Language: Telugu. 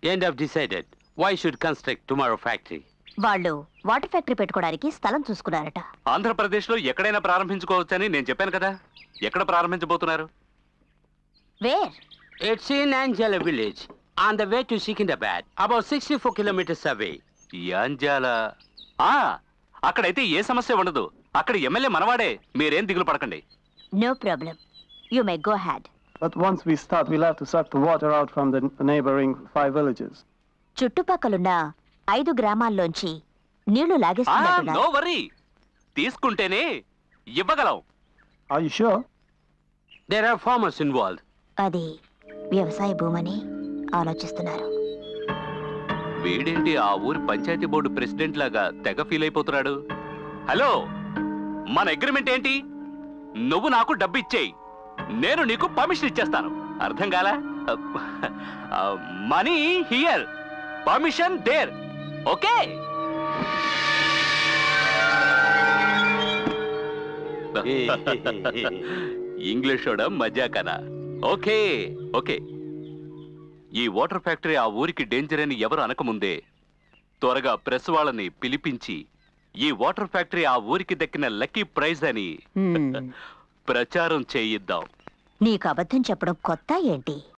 End of decided. Why should construct tomorrow factory? వాళ్ళు వాటర్ ఫ్యాక్టరీ పెట్టుకోవడానికి స్థలం చూసుకున్నారట ఆంధ్రప్రదేశ్లో ఎక్కడైనా ప్రారంభించుకోవచ్చని నేను చెప్పాను కదా ఎక్కడ ప్రారంభించబోతున్నారు where It's in Angela village, on the way to Secunderabad, about 64 kilometers away. Yanjala ఆ, అక్కడైతే ఏ సమస్య ఉండదు అక్కడ ఎమ్మెల్యే మనవాడే మీరేం దిగులు పడకండి no problem you may go ahead But once we start, we'll have to suck the water out from the neighboring five villages. చుట్టుపక్కలున్న ఐదు గ్రామాల్లోంచి నీళ్లు నో లాగేస్తున్నట్టున్నారు వరీ తీసుకుంటేనే ఇవ్వగలం Are you sure? There are farmers involved. అది వ్యవసాయ భూమని ఆలోచిస్తున్నారు వీడేంటి ఆ ఊరి పంచాయతీ బోర్డు ప్రెసిడెంట్ లాగా తెగ ఫీల్ అయిపోతున్నాడు హలో మన అగ్రిమెంట్ ఏంటి నువ్వు నాకు డబ్బు ఇచ్చేయి నేను నీకు పర్మిషన్ ఇచ్చేస్తాను అర్థం కాలా money here permission there okay English మజాకనా ఓకే ఓకే ఈ వాటర్ ఫ్యాక్టరీ ఆ ఊరికి డేంజర్ అని ఎవరు అనకముందే త్వరగా ప్రెస్ వాళ్ళని పిలిపించి ఈ వాటర్ ఫ్యాక్టరీ ఆ ఊరికి దక్కిన లక్కీ ప్రైజ్ అని హ్మ్. ప్రచారం చేయిద్దాం నీకు అబద్ధం చెప్పడం కొత్త ఏంటి